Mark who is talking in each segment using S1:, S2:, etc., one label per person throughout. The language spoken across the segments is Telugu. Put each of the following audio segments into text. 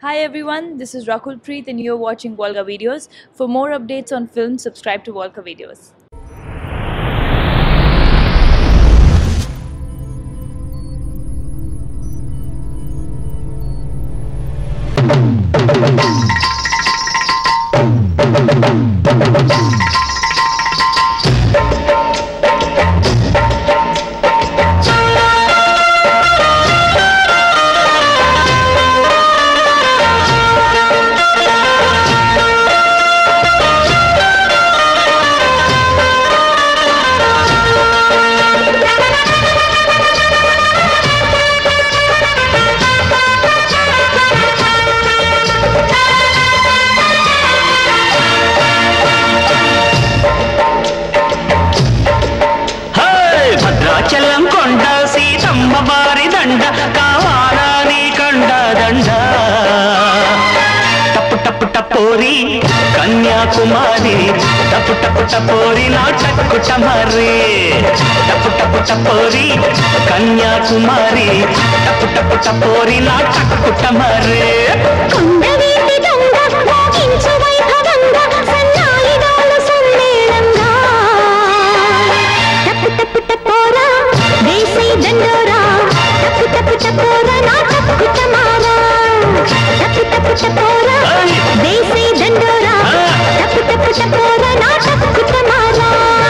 S1: Hi everyone, this is Rakul Preet and you're watching Volga Videos. For more updates on film, subscribe to Volga Videos.
S2: హే! భద్రాచలం కొండ సీతమ్మ వారి దండ కావాలా నీ కండ దండ టప్పు టప్పు టపోరి కన్యాకుమారి టప్పు టప్పు టపోరి నా టక్కు టమరి టప్పు టప్పు టపోరి కన్యాకుమారి టప్పు టప్పు టపోరి నా టక్కు టమరి
S3: కొండవీటి దొంగ మోగించు వైభవంగా సన్నాయిదాల సమ్మేళంగా టప్పు టప్పు టపోరా దేశీ దండోరా టప్పు టప్పు టపోరా నా టప్పు టమారా టప్పు టప్పు టపోరా దేశీ దండోరా టప్పు టప్పు టపోరా నా టప్పు టమారా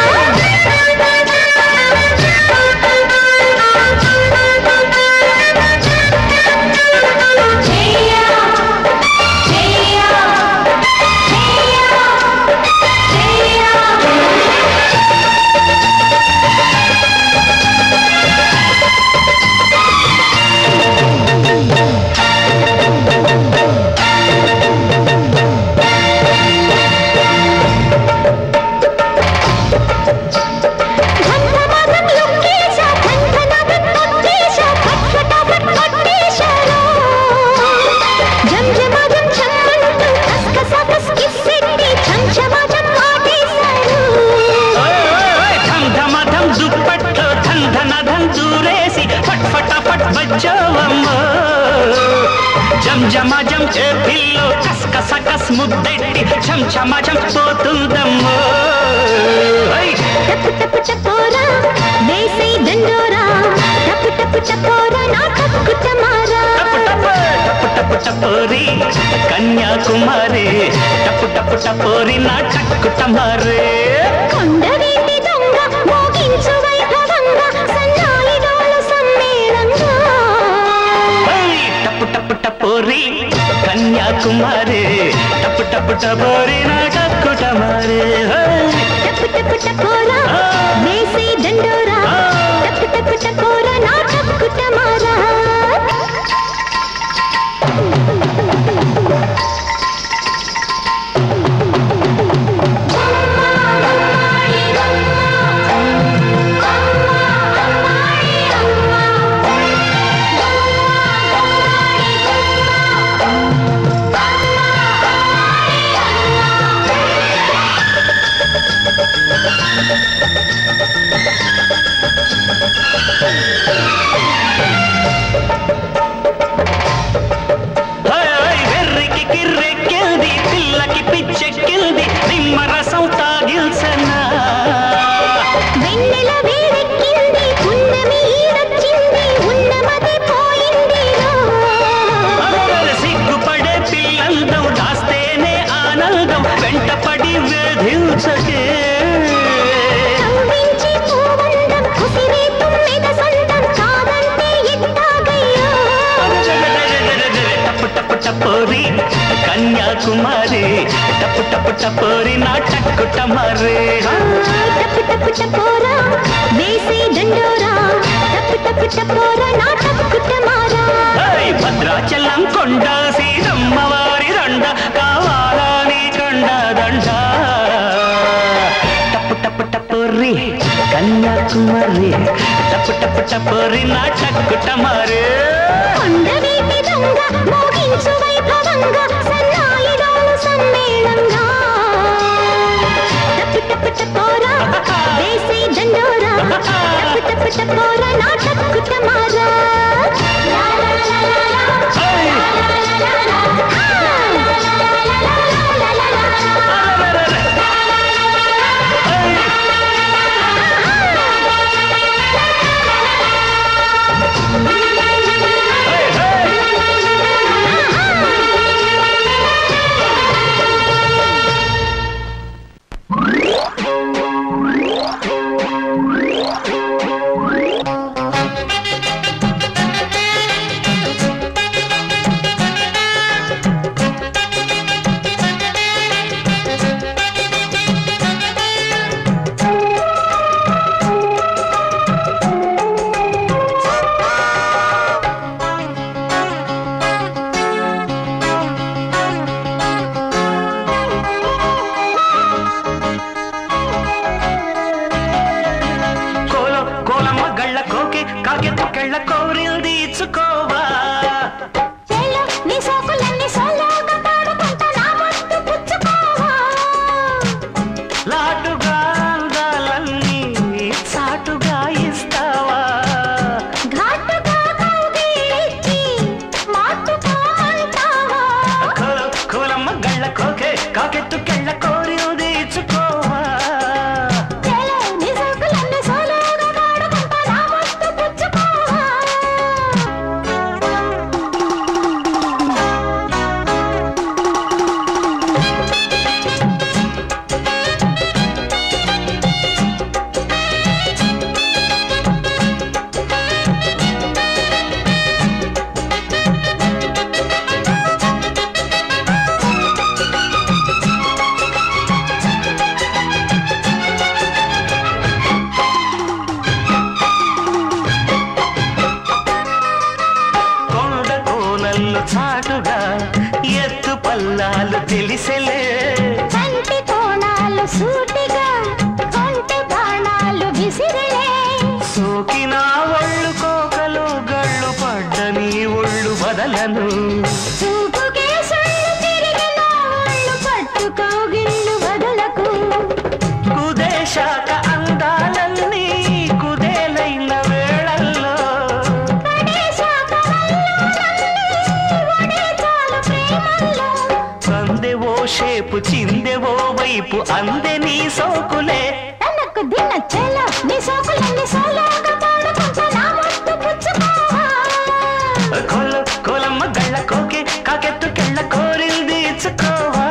S3: ఘంటమదం లుక్కేశ ఘంటనదం కొట్టేశ పట్పటపట్ కొట్టేశలో జంజమజం చమ్మంటూ కస్కసకస్ కిస్సెట్టి చంచమజం మాటేశారు
S2: ధమ్ ధమ ధమ్ దుప్పట్లో ధన్ ధన ధన్ దూరేసి ఫట్ ఫట ఫట్ బజ్జోవమ్మ జమ్ జమ జం ఏ పిల్లో కస్ కస కస్ ముద్దెట్టి చం చమ చం పోతుందమ్మ
S3: టప్పు టప్పు టపోరా దేశీ దండోరా టప్పు టప్పు టపోరా నా టప్పు టమారా
S2: టప్పు టప్పు టప్పు టప్పు టపోరి కన్యాకుమారి టప్పు టప్పు టపోరి నా టక్కు టమారే
S3: కొండవీటి దొంగ మోగించు వైభవంగా సన్నాయిడోల సమ్మేళంగా
S2: ఓయ్! టప్పు టప్పు టపోరి కన్యాకుమారి టప్పు టప్పు టపోరి నా టక్కు టమారే ఓయ్!
S3: టప్పు టప్పు టపోరా వేసి దండోరా టప్పు టప్పు టపోరా నా టప్పు టమారా
S2: హాయ్ వెర్రికి కిర్రెక్కింది పిల్లకి పిచ్చెక్కింది నిమ్మరసం తాగిల్సనా
S3: వెన్నెల వేడెక్కింది పున్నమి ఈడొచ్చింది ఉన్నమది పోయింది
S2: అలరల సిగ్గుపడే పిల్లందం దాస్తేనే ఆనందం వెంటపడి వేధించకే
S3: కవ్వించి పూవందం కుసిరే తుమ్మెద సొంతం కాదంటే ఎట్టాగయ్యో
S2: టప్పు టప్పు టపోరి కన్యాకుమారి టప్పు టప్పు టపోరి నా టక్కు టమారే
S3: టప్పు టప్పు టపోరా వేసి దండోరా టప్పు టప్పు టపోరా నా టప్పు టమారా
S2: హాయ్ భద్రాచలం కొండ సీతమ్మ వారి దండ కావాలా నీ కండ దండ టప్పు టప్పు టపోరి కన్యాకుమారి టప్పు టప్పు టపోరి నా టక్కు టమారే
S3: కొండవీటి దొంగ మోగించు వైభవంగా సన్నాయిడోలు సమ్మేళంగా టప్పు టప్పు టపోరా వేసి దండోరా టప్పు టప్పు టపోరా నా టప్పు టమారా
S2: హాయ్ కాకెత్తుకెళ్ళ కోరింది ఇచ్చుకోవా
S3: తేలే నీ సోకులన్నీ సోలోగా వాడుకుంటా నా ముద్దు పుచ్చుకోవా
S2: కొండ కోనల్లు చాటుగా ఎత్తు పల్లాలు తెలిసెలే
S3: కంటి కోణాలు సూటిగా కొంటి బాణాలు విసిరిలే
S2: సోకిన ఒళ్ళు కోకలు గళ్ళు పడ్డ నీ ఒళ్ళు బదలను
S3: చూపుకే సొల్లు తిరిగిన ఒళ్ళు పట్టుకో గిల్లు వదలకు
S2: కుదేశాక అందాలన్నీ కుదేలైన వేళల్లో
S3: పడేశాక వల్లోలన్నీ ఒడే చాలు ప్రేమల్లో
S2: సందెవో షేపు చిందెవో వైపు అందే నీ సోకులే
S3: తనకు దిన చెల నీ సోకులన్నీ సోలోగా పాడుకుంటా నా ముద్దు పుచ్చుకోవా
S2: కొల కొలమ్మ గళ్ళ కోకే కాకెత్తుకెళ్ళ కోరింది ఇచ్చుకోవా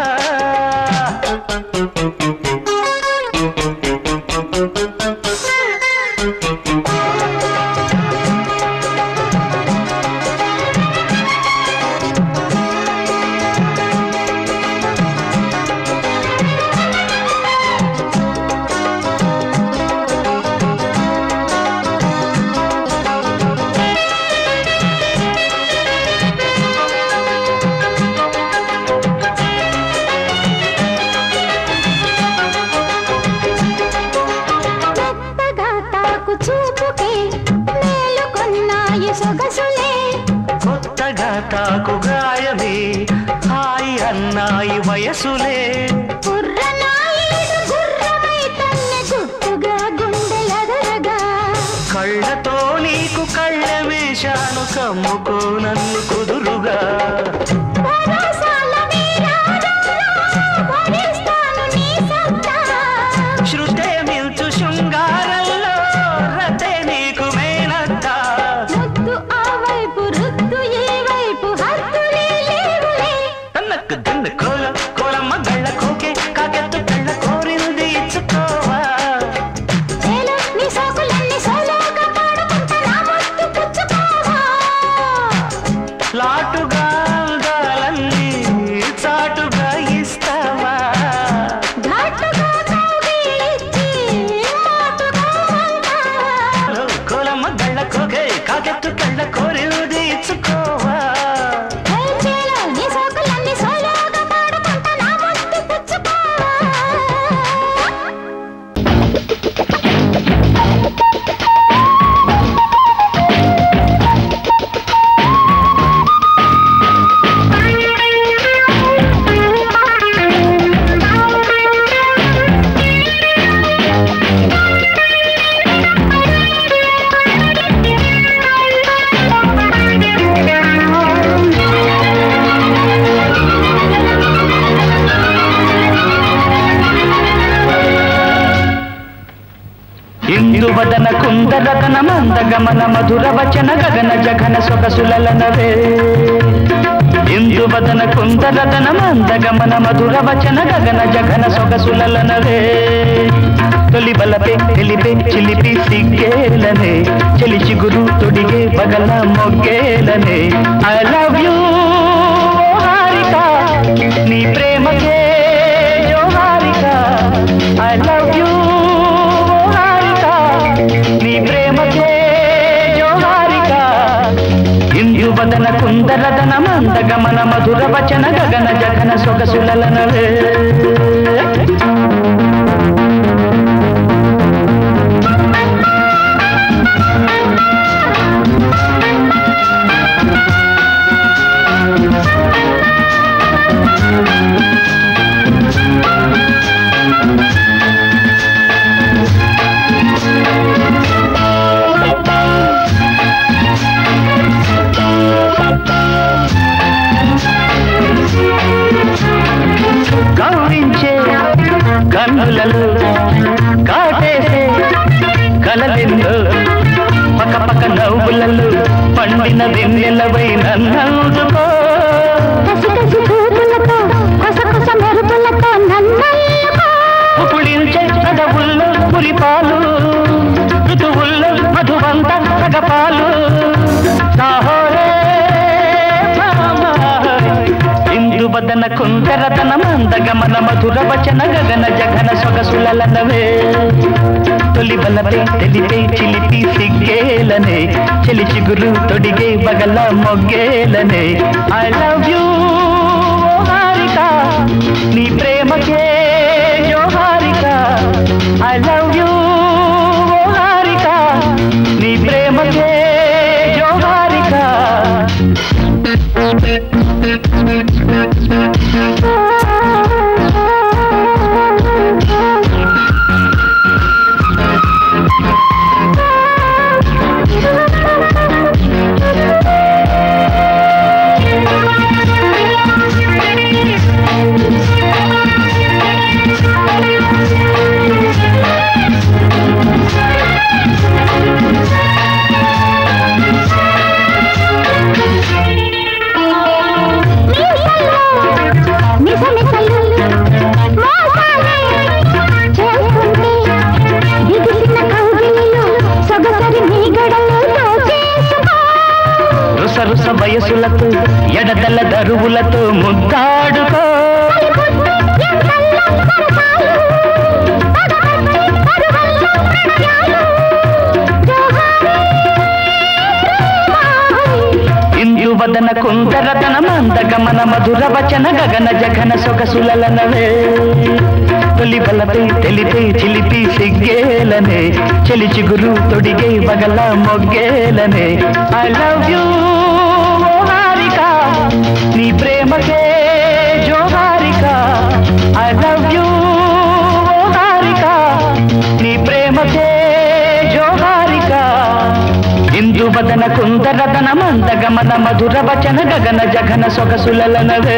S3: మెత్తగా తాకు చూపుకే మేలుకొన్నాయి సొగసులే
S2: కొత్తగా తాకు గాయమే హాయి అన్నాయి వయసులే
S3: గుర్రనాయుడు గుర్రమై తన్నే గుట్టుగా గుండెలదరగా
S2: కళ్ళతో నీకు కళ్ళ వేశాను కమ్ముకో నన్ను కుదురుగా
S3: వరసాల వీరారారా, వరిస్తాను నీ సత్తా.
S2: శృతే మిల్చు శృంగారంలో రతే నీకు మేనత్తా
S3: ముద్దు ఆ వైపు రుద్దు ఈ వైపు హద్దులే లేవులే
S2: తన్నకు దిన్న కోల కోలమ్మ గళ్ళ కోకే కాకెత్తు కళ్ళ కోరింది ఇచ్చుకోవా
S3: చేలో నీ సోకులన్నీ సోలోగా పాడుకుంటా నా ముద్దు పుచ్చుకోవా
S2: లాటుగా అందాలన్నీ చాటుగా ఇస్తావా
S3: ఘాటుగా కౌగిలించి మాటుగా అంటావా
S2: కోలమ్మ గళ్ళ కోకే కాకెత్తు కళ్ళ కోరింది ఇచ్చుకోవా
S3: చేలో నీ సోకులన్నీ సోలోగా పాడుకుంటా నా ముద్దు పుచ్చుకోవా
S2: ఇందువదన కుందరదన మందగమన మధుర వచన గగన జగన సొగసులనవే ఇందువదన కుందరదన మందగమన మధుర వచన గగన జగన సొగసులనవే తొలి బలపే తెలిపే చిలిపి సిగ్గేలనే చెలి చిగురు తొడిగే పగల మొగ్గేలనే ఐ లవ్ యూ హారిక నీ ప్రేమకే ఓ Harika I love you Harika నీ ప్రేమకే ఓ హారిక ఇందు వదన కుందరదన మందగమన మధుర వచన గగన జగన సొగసులనవే సొగసులలో కాటేసే కలలెన్నో పక్క పక్క నవ్వులలో పండిన వెన్నెలవై నన్నందుకో
S3: కసి కసి చూపులతో కొస కొస మెరుపులతో నన్నల్లుకో
S2: పులించే అడవుల్లో పురిపాలు ఋతువుల్లో మధువంత సగపాలు సాహోరే ఇందు బదన కుందరతన మందగమన మధుర వచన గగన జగన సొగసులనవే తొలి బలపే తెలిపే చిలిపి సిగ్గేలనే చెలి చిగురు తొడిగే బగల మొగ్గేలనే ఐ లవ్ యూ హారిక నీ ప్రేమకే జోహారిక ఐ లవ్ యూ హారిక నీ ప్రేమకే జోహారిక
S3: మిసమిసలు మోసాలే చేస్తుంటే దిగిసిన కౌగిలిలో సొగసరి మీ గడలో దోచేసుకో
S2: రుస రుస వయసులతో ఎడదల దరువులతో ముద్దాడుకో ఇందు వదన కుందరతన మందగమన మధుర వచన గగన జగన సొగసులనవే తొలి బలపై తెలిపే చిలిపి సిగ్గేలనే చెలి చిగురు తొడిగే బగల మొగ్గేలనే ఐ లవ్ యూ హారిక నీ ప్రేమకే జోహారిక ఐ లవ్ యూ హారిక నీ ప్రేమకే జోహారిక ఇందు వదన కుందరదన మందగమన మధుర వచన గగన జగన సొగసులనవే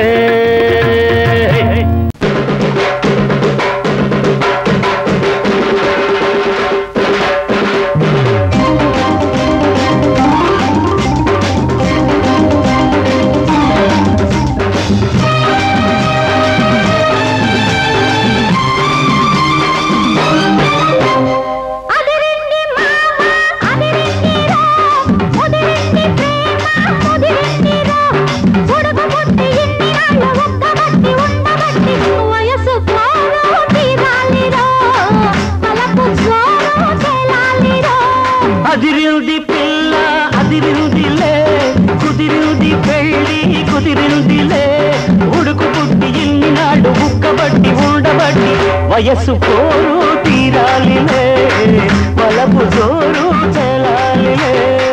S3: అదిరింది మామ అదిరింది రో ముదిరింది ప్రేమ ముదిరింది రో ఉడుకు పుట్టి ఇన్ని నాళ్ళు ఒక్కబట్టి ఉండబట్టి వయసు పోరు తీరాలి రో పలపు జోరు తేలాలి రో
S2: అదిరింది పిల్ల అదిరిందిలే కుదిరింది పెళ్ళి కుదిరిందిలే ఉడుకు పుట్టి ఇన్ని నాడు బుక్కబట్టి ఉండబట్టి వయస్సు పోరు తీరాలిలే వలపు జోరు చెలాలిలే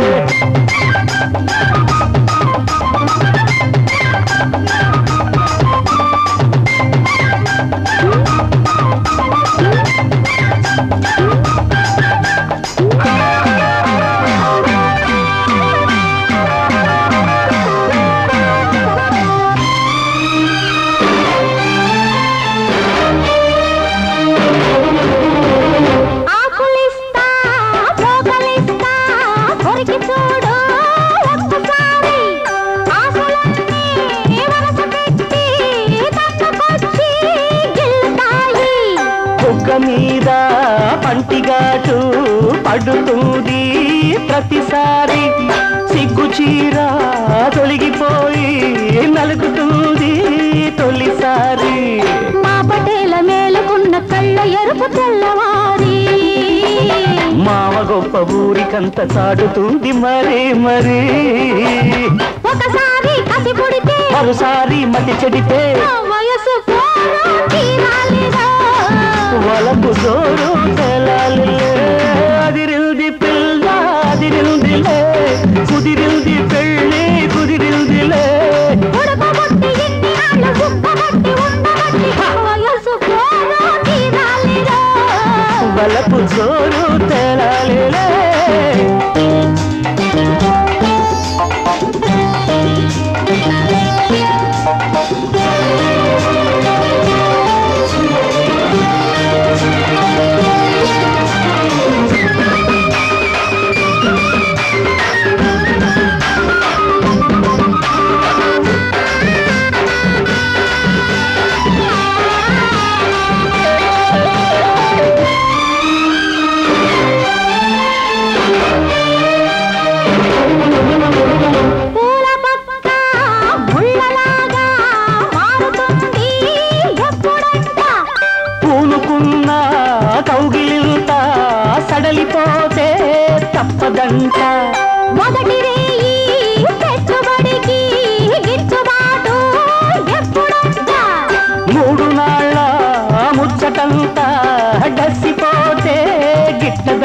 S3: ఆకులిస్తా పోగలిస్తా కొరికి చూడు ఒక్కసారి ఆశలన్నీ వరస పెట్టి తన్నుకొచ్చి గిల్లుతాయి
S2: కుక్క మీద పంటిగాటు పడుతుంది ప్రతిసారి సిగ్గు చీర తొలగిపోయి నలుగుతుంది తొలిసారి
S3: మా పటేల మేలుకున్న కళ్ళ ఎరుపు తెల్లవారి
S2: మావ గొప్ప ఊరికంత చాటుతుంది మరి మరి
S3: ఒకసారి కసి పుడితే
S2: మరోసారి మతి చెడితే
S3: నా వయసు పోరు తీరాలిరా
S2: వలపు జోరు తెలాలి అదిరింది పిల్ల అదిరిందిలే కుదిరింది పెళ్ళి కుదిరిందిలే
S3: ఉడకబొట్టి ఇన్ని నాళ్ళు గుప్పబట్టి ఉండబట్టి వయసు పోరు తీరాలిరా
S2: వలపు జోరు తెలాలిలే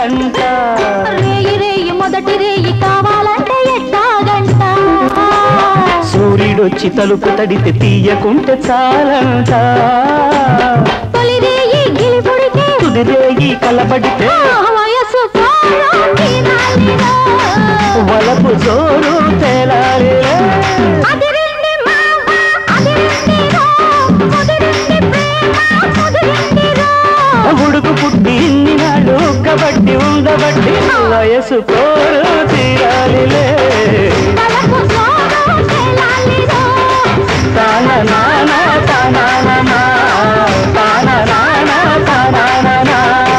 S2: జంట
S3: రేయి రేయి మొదటి రేయి కావాలంటే ఎట్టాగంట
S2: సూర్యుడొచ్చి తలుపు తడితే తీయకుంటే చాలంట
S3: తొలి రేయి గిలిపుడికే
S2: తుది రేగి కలబడితే
S3: వయసు పోరం తీరాలిరా.
S2: వలపు జోరు తేలాలి
S3: అదిరింది మావ, అదిరింది రో, ముదిరింది ప్రేమ, ముదిరింది రో.
S2: ఉడుకు పుట్టి ఇన్ని నాడు కబట్టి ఉండబట్టి వయసు కోరు తీరాలిలే
S3: తలకు జోరం తేలాలిరో.
S2: తాన నాన తాన నాన తాన నాన తాన నాన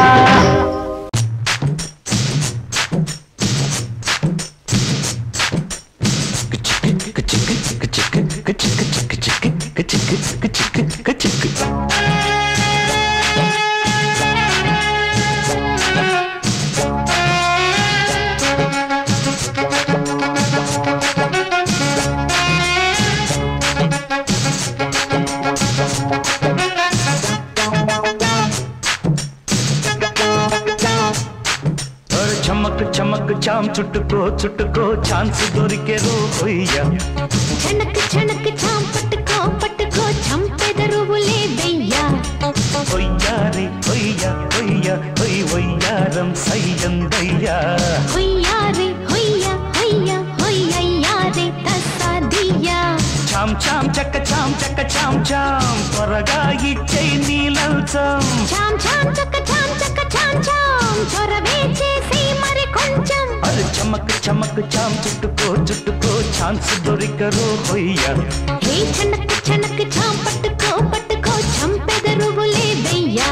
S2: చమక్ చమక్ చామ్ చుట్టుకో చుట్టుకో ఛాన్స్ దొరికే రో హొయ్యా
S3: చనక్ చనక్ చాం పట్టుకో పట్టుకో చంపెదరువులే దెయ్యా
S2: హొయ్యారి హొయ్య హొయ్య హొయ్ హొయ్యారం సయ్యందయ్యా
S3: హొయ్యారే హొయ్య హొయ్య హొయ్యయ్యారే తస్సాదియ్యా
S2: చామ్ చామ్ చక్క చామ్ చక్క చామ్ చామ్ త్వరగా ఇచ్చై నీలంచం
S3: చాం చాం చక్క చాం చక్క చాం చాం చొరవే చేసి మరి కొంచెం
S2: అది చమక్ చమక్ చామ్ చుట్టుకో చుట్టుకో ఛాన్స్ దొరికరో హొయ్యా
S3: హే చనక్ చనక్ చాం పట్టుకో పట్టుకో చంపెదరువులే దెయ్యా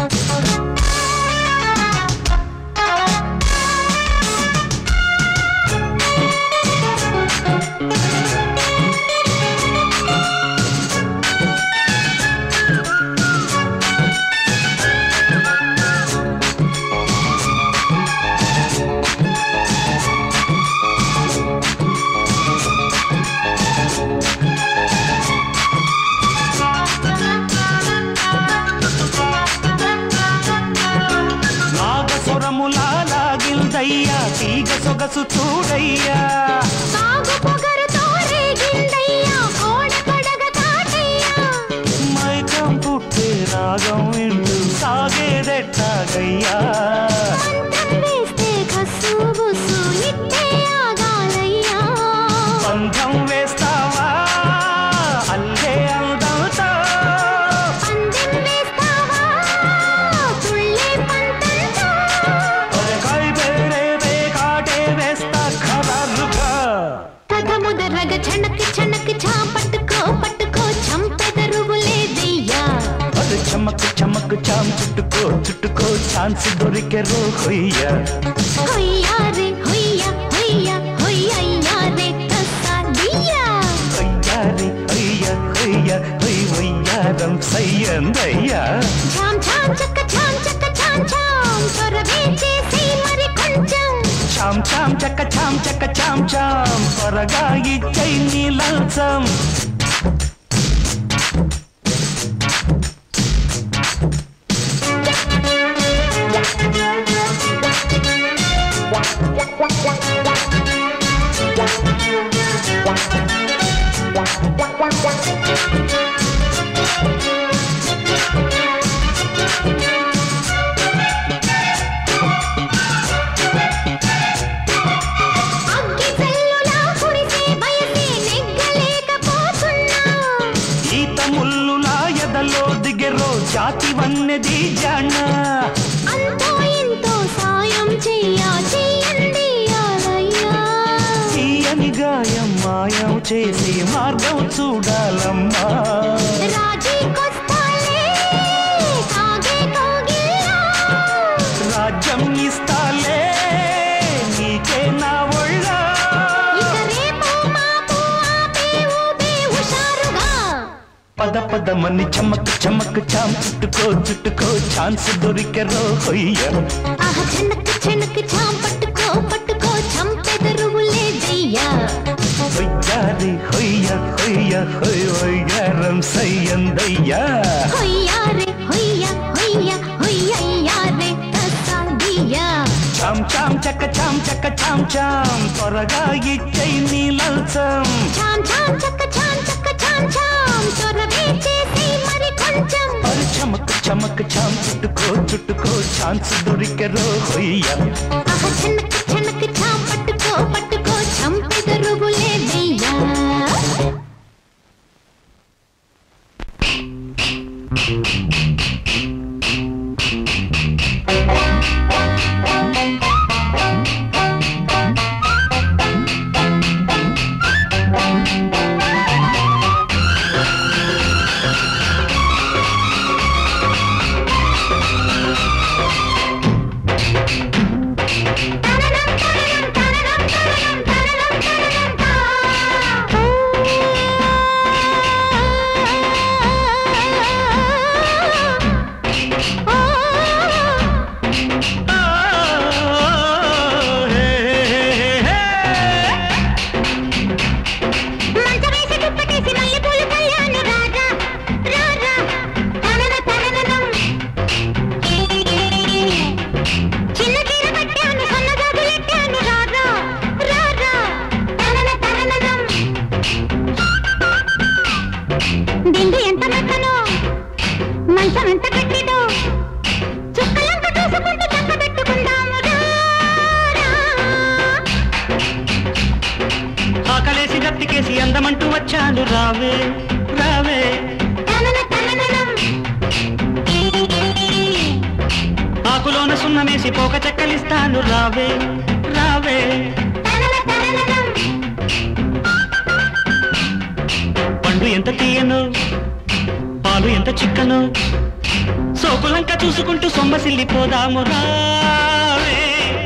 S2: నాగసురములా లాగిల్దయ్యా తీగ సొగసు చూడయ్యా
S3: సాగు పొగరుతో రేగిందయ్యా కోడ పడగ కాటయ్యా
S2: మైకం పుట్టే రాగం వింటూ సాగేదెట్టాగయ్యా
S3: మంత్రం వేస్తే కస్సు బుస్సు ఇట్టే ఆగాలయ్యా
S2: బంధం వేస్తావా అల్లే అందంతో
S3: పందెం వేస్తావా తుళ్ళే పంతంతో
S2: ఒరేయ్ బేరే బే కాటే వేస్తా ఖరారుగా
S3: కథ ముదరగ చనక్ చనక్ చా పట్టుకో పట్టుకో చంపెదరువులే దెయ్యా
S2: అది చమక్ చమక్ చామ్ చుట్టుకో చుట్టుకో ఛాన్స్ దొరికే రో హొయ్యా
S3: హొయ్యారే హొయ్య హొయ్య హొయ్యయ్యారే కస్సాదియ్యా
S2: హొయ్యారి హొయ్య హొయ్య హొయ్ హొయ్యారం సయ్యందయ్యా
S3: చాం చాం చక్క చాం చక్క చాం చాం చొరవే చేసి మరి కొంచెం
S2: చామ్ చామ్ చక్క చామ్ చక్క చామ్ చామ్ త్వరగా ఇచ్చై నీలంచం
S3: అగ్గి సెల్లులా కురిసే బయసే నెగ్గలేకపోతున్నా
S2: ఈత ముల్లులా ఎదలో దిగెరో జాతి వన్నెది జాణ
S3: అంతో ఇంతో సాయం చెయ్యా చెయ్యండి ఆలయ్యా
S2: తీయని గాయం మాయం చేసి మార్గం చూడాలమ్మా
S3: రాజీకొస్తాలే కాగే కోగిలా
S2: రాజ్యం ఇస్తాలే నీకే నా ఒళ్ళ
S3: ఇక రేపు మాపు ఆపే ఊపే హుషారుగా
S2: పద పదమని చమక్ చమక్ చామ్ చుట్టుకో చుట్టుకో ఛాన్స్ దొరికెరో హొయ్య
S3: ఆహ చెనక్ చెనక్ చాం పట్టుకో పట్టుకో చంపెదరువులే దెయ్యా
S2: హొయ్యారి హొయ్య హొయ్య హొయ్ హొయ్యారం సయ్యందయ్యా
S3: హొయ్యారే హొయ్య హొయ్య హొయ్యయ్యారే కసాదియ్యా
S2: చాం చాం చక్క చాం చక్క చాం చాం త్వరగా ఇచ్చై నీ లంచం
S3: చాం చాం చక్క చాం చక్క చాం చాం చొరవే చేసి మరి కొంచెం
S2: మరి చమక్ చమక్ చాం చుట్టుకో చుట్టుకో ఛాన్స్ దొరికెరో హొయ్య
S3: ఆహ చనక్ చనక్ చాం పట్టుకో పట్టుకో చంపెదరుగులే వెయ్యా
S2: ఆ, హే, హే, హే, హే.
S3: మంచమేసి దుప్పటేసి మల్లెపూలు కళ్యాణి రారా రారా తనన తనననం చిన్న చీర పట్టాను సన్నజాజులెట్టాను రారా రారా తనన తనననం దిండు ఎంత మెత్తనో మంచం ఎంత గట్టిదో చుక్కలంక చూసుకుంటూ చక్క పెట్టుకుందాము రా రా.
S2: ఆకలేసి గత్తికేసి అందమంటూ వచ్చాను రావే రావే
S3: తనన తనననం
S2: ఆకులోన సున్నమేసి పోక చెక్కలిస్తాను రావే రావే
S3: తనన తనననం
S2: పండు ఎంత తీయను పాలు ఎంత చిక్కను సోకులంక చూసుకుంటూ సొమ్మసిల్లిపోదాము రావే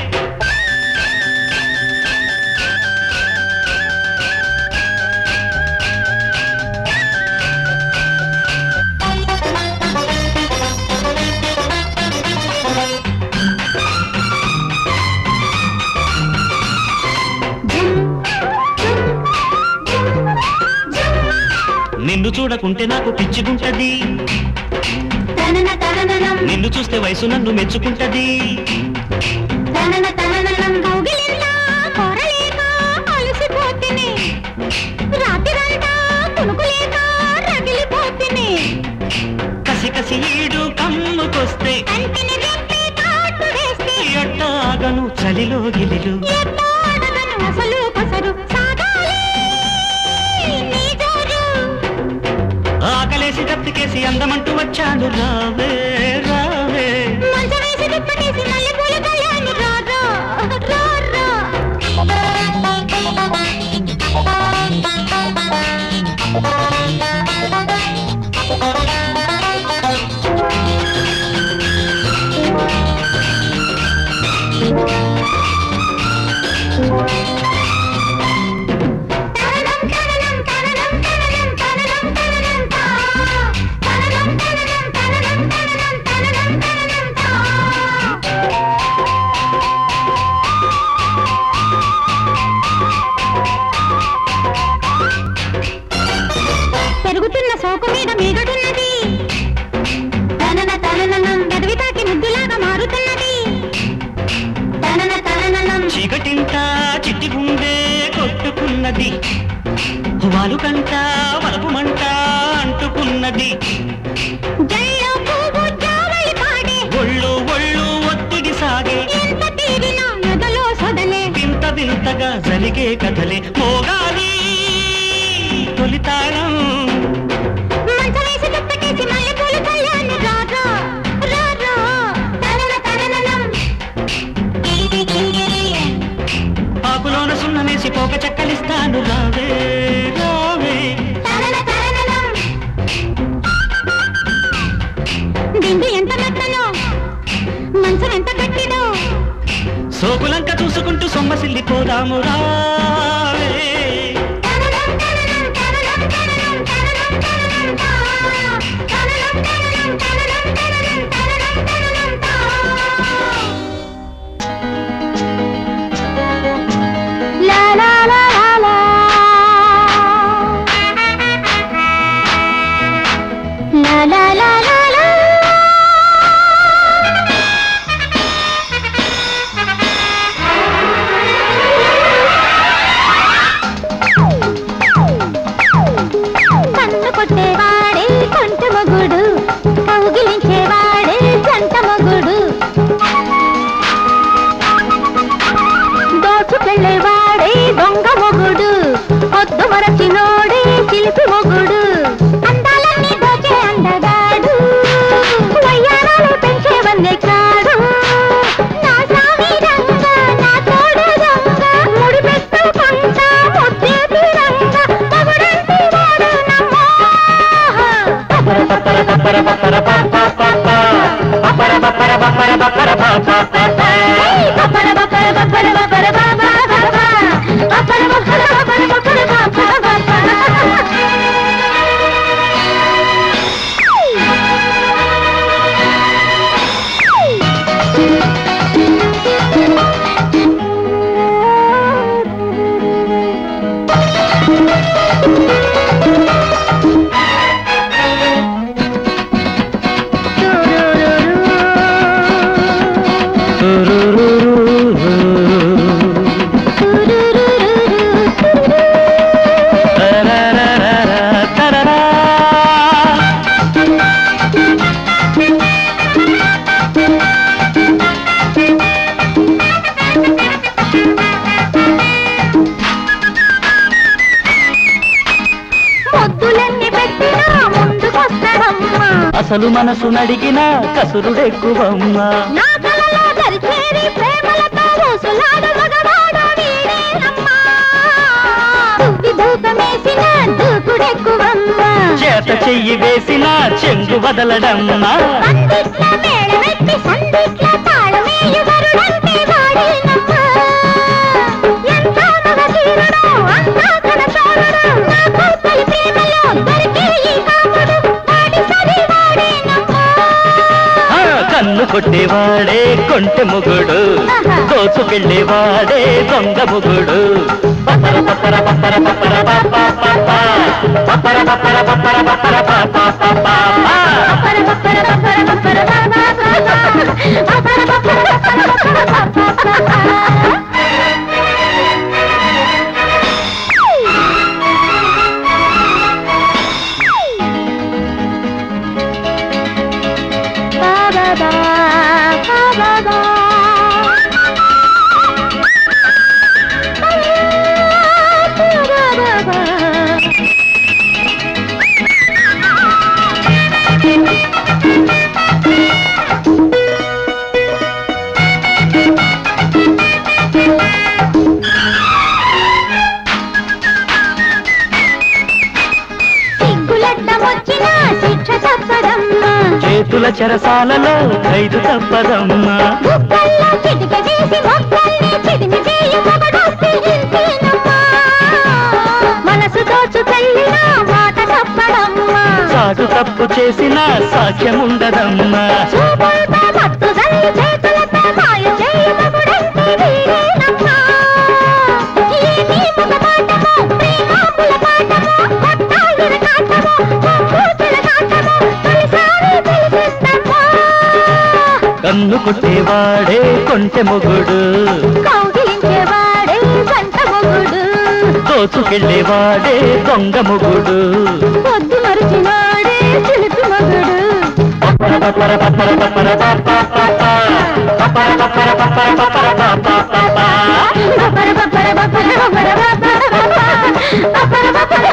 S2: నిన్ను చూడకుంటే నాకు పిచ్చిగుంటది
S3: తనన తనననం
S2: నిన్ను చూస్తే వయసు నన్ను మెచ్చుకుంటది
S3: తనన తనననం కౌగిలిందా కోరలేక అలసిపోతిని రాత్రిరంతా కునుకులేక రగిలిపోతిని
S2: కసి కసి ఈడు కమ్ముకొస్తే
S3: కంటిని రెప్పి కాటు వేస్తే
S2: ఎట్టాగను చలిలో గిలిలు
S3: ఎట్టాడగను అసలు కొసరు సాగాలి నీ జోరు
S2: ఆకలేసి దప్పికేసి అందమంటూ వచ్చాను రావే రావే
S3: మంచం వేసి దుప్పటేసి మల్లెపూల కళ్యాణి రారా రారా తననం తననం తననం తననం తననం తననం తా తననం తననం తననం తననం తననం తననం తా పెరుగుతున్న సోకు మీద మీగడున్నది తనన తనననం గదివి తాకి ముద్దులాగా మారుతున్నది తనన తనననం
S2: చీకటింట చిట్టి గుండె కొట్టుకున్నది వాలుకంట వలపు మంట అంటుకున్నది
S3: జల్లో పువ్వు జావళి పాడే
S2: ఒళ్ళు ఒళ్ళు ఒత్తిడి సాగే
S3: ఎంత తీరినా ఎదలో సొదలే
S2: వింత వింతగా జరిగే కథలే మోగాలి తొలితారం
S3: మంచం వేసి దుప్పటేసి మల్లెపూలు కళ్యాణి రారా రారా తనన తనననం
S2: ఆకులోన సున్నమేసి పోక చెక్కలిస్తాను రావే రావే
S3: తనన తనననం దిండు ఎంత మెత్తనో మంచం ఎంత గట్టిదో
S2: సోకులంక చూసుకుంటూ సొమ్మసిల్లిపోదాము రావే
S3: తననం తననం తననం తననం తననం తననం తా తననం తననం తననం తననం తననం తననం తా లా లా లా లా లా లా లా లా లా కన్ను కొట్టేవాడే కొంట మొగుడు కౌగిలించేవాడే జంట మొగుడు దోచుకెళ్ళేవాడే దొంగ మొగుడు పొద్దు మరచినోడే చిలిపి మొగుడు అందాలన్నీ దోచే అందగాడు వయ్యారాలు పెంచే వన్నే కాడు నా సామి రంగ నా తోడు రంగ ముడి పెట్టుకుంటా ముద్దేది రంగ మొగుడంటే వాడు నమ్మో ఏయ్ బప్పర బప్పర బప్పర బప్పర బాబా బాబా బప్పర బప్పర బప్పర బప్పర బాబా బాబా పొద్దులన్నీ పెట్టినా ముందుకొస్తాడమ్మా
S2: అసలు మనసు నడిగిన కసురుడెక్కువమ్మా
S3: నా కలలో దరిచేరి ప్రేమలతో ఊసులాడు మగవాడు వీడేనమ్మా దువ్వి దూకమేసిన దూకుడెక్కువమ్మా
S2: చేత చెయ్యి వేసిన చెంగు వదలడమ్మా
S3: సందిట్ల మేళమెత్తి సందిట్ల తాళమేయుగరుడంటే వాడేనమ్మా ఎంత మగధీరుడు అంతా తన చోరుడు నాకు తొలి ప్రేమలో దొరికే ఈ కాముడు వాడి సరి వాడేనమ్మా
S2: ఆ, కన్ను కొట్టేవాడే కొంటె మొగుడు దోచుకెళ్ళేవాడే దొంగ మొగుడు పప్పర పప్పర పప్పర పప్పర పాప పాప. పప్పర పప్పర పప్పర పప్పర పాప పాప.
S3: అపర బపర బపర బపర బాబా బాబా అపర బపర బపర బపర బాబా బాబా బాబా బాబా సిగ్గులడ్డమొచ్చినా శిక్ష తప్పదమ్మా
S2: చేతుల చెరసాలలో ఖైదు తప్పదమ్మా
S3: బుక్కల్లో చిటిక వేసి మొక్కల్ని చిదిమి వేయు మొగడొస్తే ఇంతేనమ్మా మనసు దోచుకెళ్ళినా మాట తప్పడమ్మా
S2: సాగు తప్పు చేసిన సాక్ష్యముండదమ్మా
S3: చూపులతో మత్తు జల్లి చేతులతో మాయ చేయు మొగుడంటే వీడేనమ్మా ఏమీ మగమాటమో ప్రేమాపుల పాటమో కొట్టాలిన కాటమో కొంగూతుల కాటమో తొలిసారి తెలిసిస్తమ్మా
S2: కన్ను కొట్టేవాడే కొంటె మొగుడు
S3: కౌగిలించేవాడే జంట మొగుడు
S2: దోచుకెళ్ళేవాడే దొంగ మొగుడు
S3: పొద్దు మరిచినాడే చిలిపి మగుడు
S2: పప్పర పప్పర పప్పర పప్పర పాప పాప. పప్పర పప్పర పప్పర పప్పర పాప పాప.
S3: బపర బపర బపర బపర బపర బపర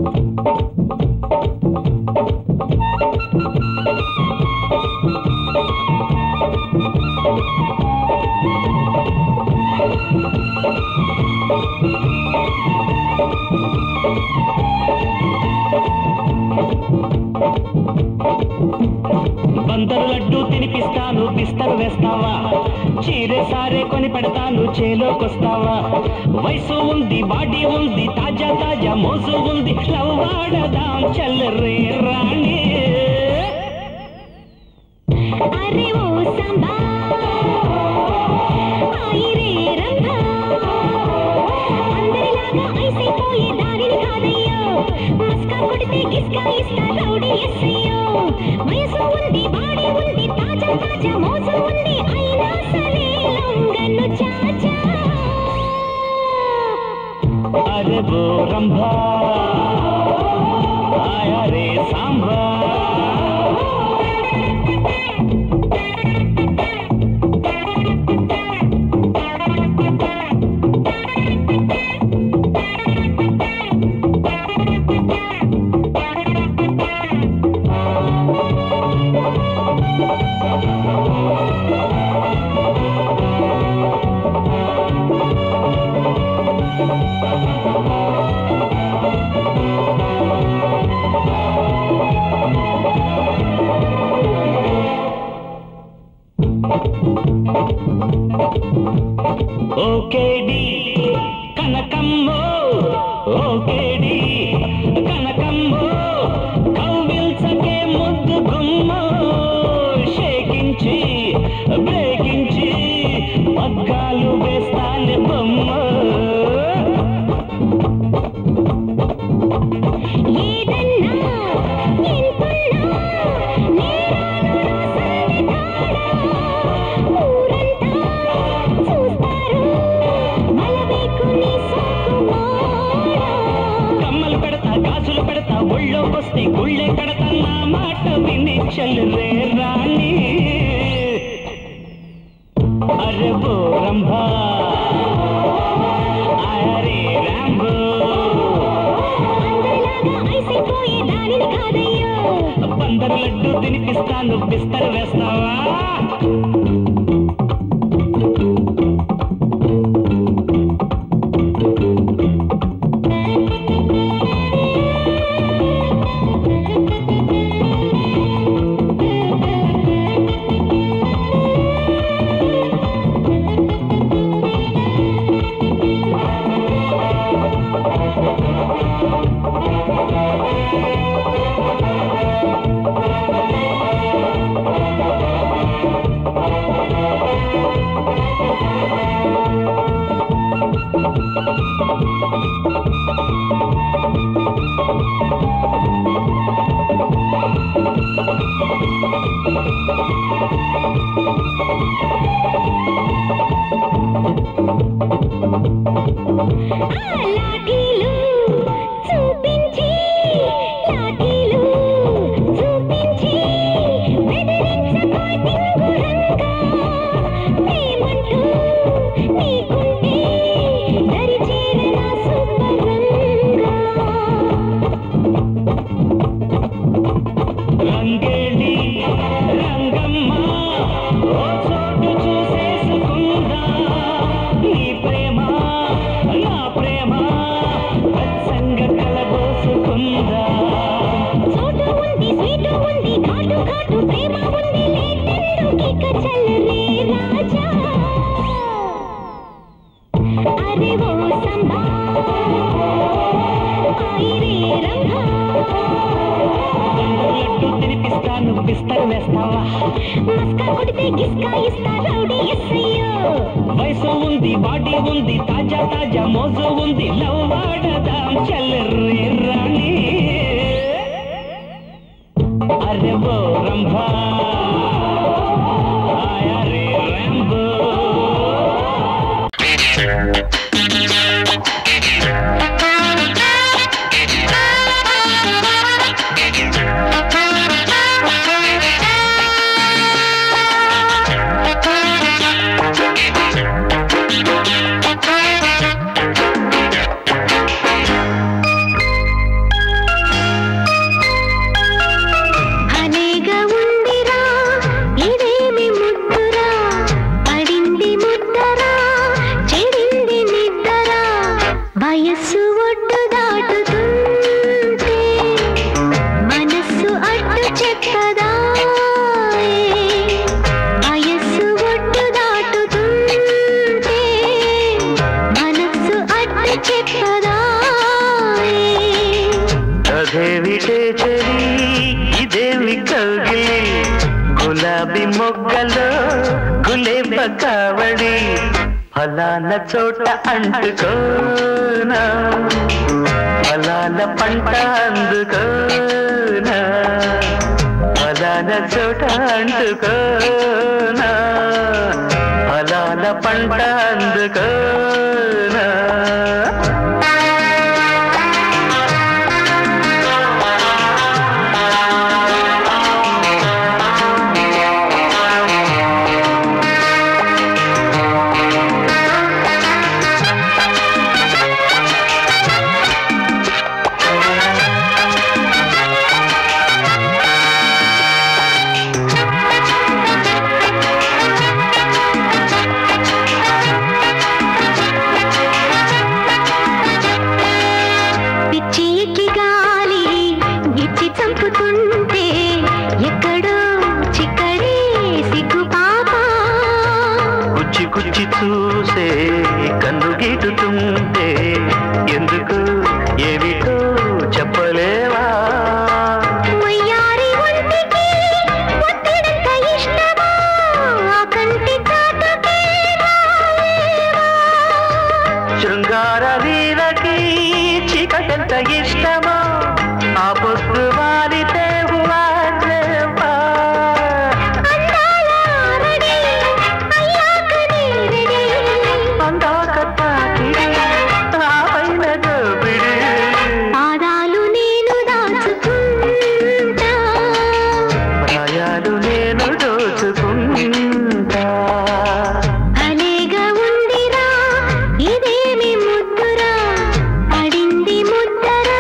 S2: బందరు లడ్డు తినిపిస్తాను బిస్తరు వేస్తావా చీరే సారే కొని పెడతాను చేలోకొస్తావా వయసు ఉంది బాడీ ఉంది తాజా తాజా మోజు ఉంది లవ్వాడదాం చల్లరే రాణి
S3: అరే ఓ సంబా ఆయిరే రంభా అందరిలాగా ఐసైపోయే దారిని కాదయ్యో మస్కా కొడితే గిస్కా ఇస్తా రౌడీ ఎస్సయ్యో వయసు ఉంది బాడీ ఉంది తాజా తాజా మోజు ఉంది అయినా సరే లొంగను చాచా
S2: అరే బో రంభా ఆయా రే సాంబా ఓకేడి కనకమ్మో ఓకేడి కనకమ్మో కవ్విల్చకే ముద్దు గుమ్మో షేకించి బ్రేకించి పగ్గాలు వేస్తాను బొమ్మ
S3: ఏదన్నా ఎంతున్నా నేరాను ఊరంతా చూస్తారు మలవేకుని సోకుమారా
S2: కమ్మలు పెడతా గాజులు పెడతా ఒళ్ళోకొస్తే గుళ్ళే కడతా నా మాట విని చల్లురే రాణి అరే బో రంభా అరే రాంబో
S3: అందరిలాగా ఐసైపోయే దానిని కాదయ్యో
S2: బందరు లడ్డు తినిపిస్తాను బిస్తరు వేస్తావా
S3: ఆ లాఠీలు చూపించి లాఠీలు చూపించి బెదిరించకో దింగురంగా ప్రేమంటూ నీకుంటే దరి చేరనా సుబ్బరంగా
S2: రంగేలి రంగమ్మ ఓ చోటు చూసేసుకుందా నీ ప్రేమ నా ప్రేమ వెచ్చంగా కలబోసుకుందా
S3: చోటు ఉంది స్వీటు ఉంది ఘాటు ఘాటు ప్రేమ ఉంది లేటెందుకిక చల్లరే రాజా అరే ఓ సంబా ఆయిరే రంభా
S2: లడ్డు తినిపిస్తాను బిస్తరు వేస్తావా
S3: మస్కా కొడితే గిస్కా ఇస్తా రౌడీ ఎస్సయ్యో
S2: వయసు ఉంది బాడీ ఉంది తాజా తాజా మోజు ఉంది లవ్వాడదాం చల్లరే రాణి అరే బో రంభా ఆయా రే రాంబో
S4: Thank you.
S2: కథేవిటే చెరి ఇదేమి కౌగిలి గులాబీ మొగ్గలో గులేబ కావడి ఫలాన చోట అంటుకోనా ఫలాన పంట అందుకోనా ఫలాన చోట అంటుకోనా ఫలాన పంట అందుకోనా
S3: పిచ్చి ఎక్కి గాలి గిచ్చి చంపుతుంటే ఎక్కడో చిక్కడే సిగ్గు పాప
S2: కుచ్చి కుచ్చి చూసే కన్ను గీటుతుంటే ఎందుకు ఏమిటో చెప్పలేవా
S3: వయ్యారి ఒంటికి ఒత్తిడంత ఇష్టమా ఆ కంటి చాటుకే రాలేవా?
S2: శృంగార వీరకి చీకటంత ఇష్టమో ఆ పొద్దు వాలితే వారేవా.
S3: అందాల ఆరడి, అయ్యాక నేరడి.
S2: అందాక తాకిడి, ఆ పైన దోపిడి.
S3: పాదాలు నేను దాచుకుంటా
S2: ప్రాయాలు నేను దోచుకుంటా
S3: భలేగా ఉందిరా ఇదేమి ముద్దురా పడింది ముద్దరా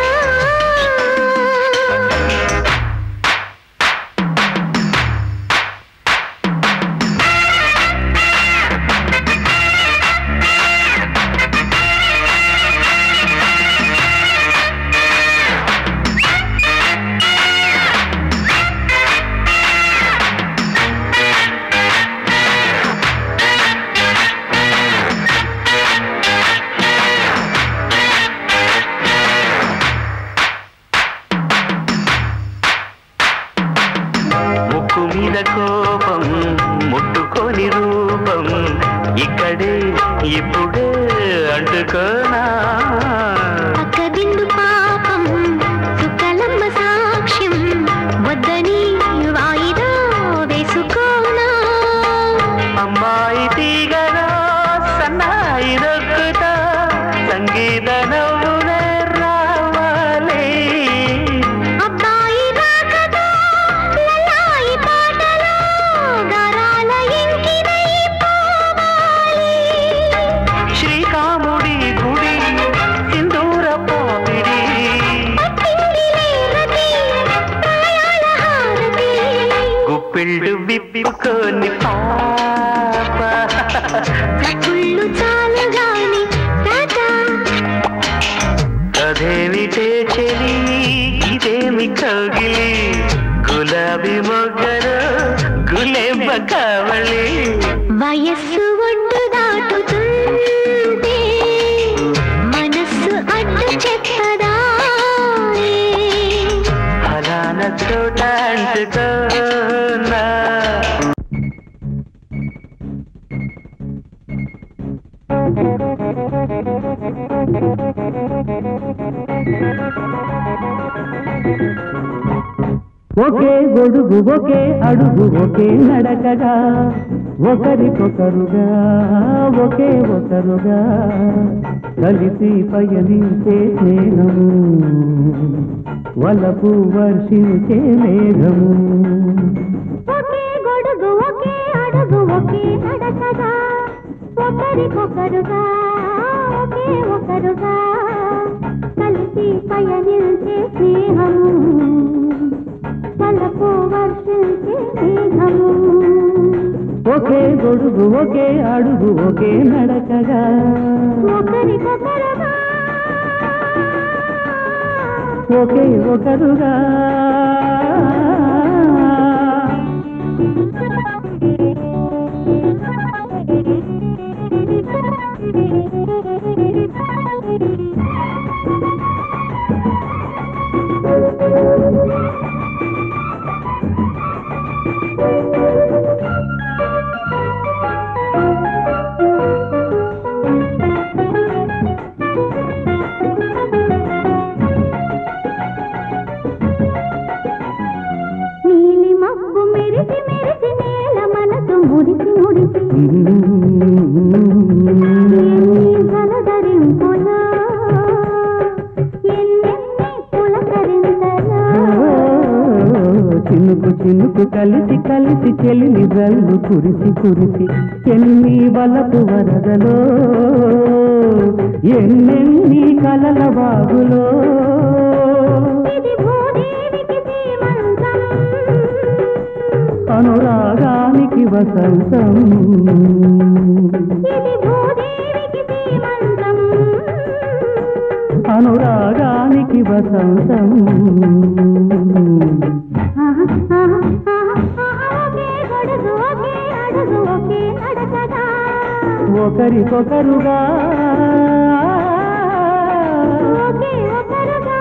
S2: ముక్కు మీద కోపం ముట్టుకొని రూపం ఇక్కడే ఇప్పుడే అంటుకోనా
S3: అక్కదిండు పాపం సుక్కలమ్మ సాక్ష్యం వద్దని వాయిదా వేసుకోనా
S2: అమ్మాయి తీగలో సన్నాయి నొక్కుతా సంగీత నవ్వునే రావాలి
S3: అబ్బాయి రాకతో లలాయి పాటలో గరాల ఇంకినై పోవాలి
S2: శ్రీకాముడి గుడి సింధూర పాపిడి
S3: పట్టిందిలే రతి ప్రాయాల హారతి
S2: గుప్పిళ్ళు విప్పుకొని పాప
S3: చప్పుళ్ళు చాలు గాని టాటా
S2: అదేమిటే చెలి ఇదేమి కౌగిలి గులాబీ మొగ్గలు గులేబ కావళి
S3: వయస్సు ఒడ్డు దాటుతుంటే మనస్సు అడ్డు చెప్పదా
S2: ఫలాన చోట అంటుకోనా
S4: ఒకే గొడుగు ఒకే అడుగు ఒకే నడకగా ఒకరికొకరుగా ఒకే ఒకరుగా కలిసి పయనించే స్నేహము వలపు వర్షించే మేఘము
S3: ఒకే గొడుగు ఒకే అడుగు ఒకే నడకగా ఒకరికొకరుగా ఒకే ఒకరుగా కలిసి పయనించే స్నేహము తలపు వర్షించే మేఘము
S4: ఒకే గొడుగు ఒకే అడుగు ఒకే నడకగా
S3: ఒకరికొకరుగా
S4: ఒకే ఒకరుగా
S3: Thank you.
S4: చినుకు కలిసి కలిసి చెలిని జల్లు కురిసి కురిసి ఎన్ని వలపు వరదలో ఎన్నెన్ని కలల బాగులో
S3: ఇది భూదేవికి సీమంతం
S4: అనురాగానికి వసంతం
S3: ఇది భూదేవికి సీమంతం
S4: అనురాగానికి వసంతం
S3: ఆహా, ఆహా, ఆహా, ఆహా, ఒకే గొడుగు ఒకే అడుగు ఒకే నడకగా
S4: ఒకరికొకరుగా
S3: ఒకే ఒకరుగా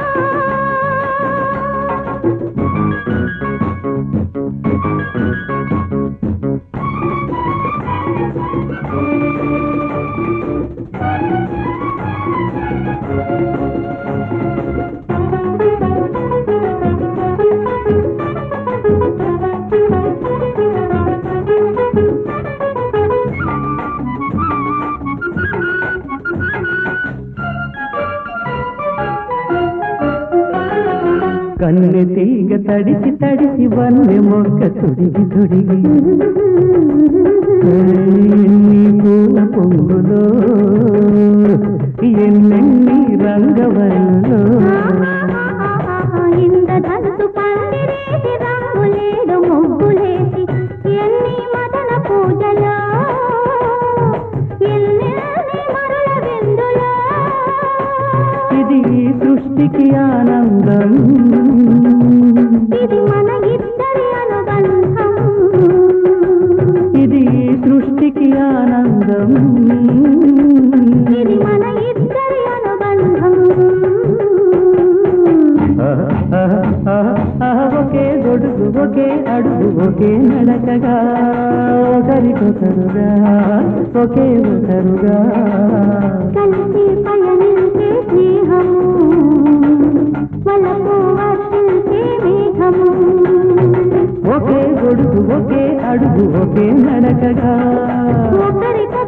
S4: కన్నె తీగ తడిసి తడిసి వన్నె మొక్క తొడిగి తొడిగి ఎన్ని పూల పొంగులో ఎన్నెన్ని రంగవల్లో
S3: ఇంద్రధనుసు పందిరేసి రంగులేడు ముగ్గులేసి ఎన్ని మదన పూజలో ఎన్నెన్ని మరుల విందులో
S4: ఇది ఈ సృష్టికి ఆనందం
S3: ఇది మన ఇద్దరి అనుబంధం
S4: ఇది ఈ సృష్టికి ఆనందం
S3: ఇది మన ఇద్దరి అనుబంధం
S4: ఆహా, ఆహా, ఆహా, ఆహా, ఒకే గొడుగు ఒకే అడుగు ఒకే నడకగా ఒకరికొకరుగా ఒకే ఒకరుగా
S3: కలిసి పయనించే స్నేహము వలపు వర్షించే మేఘము
S4: ఒకే గొడుగు ఒకే అడుగు ఒకే నడకగా
S3: ఒకరికొకరు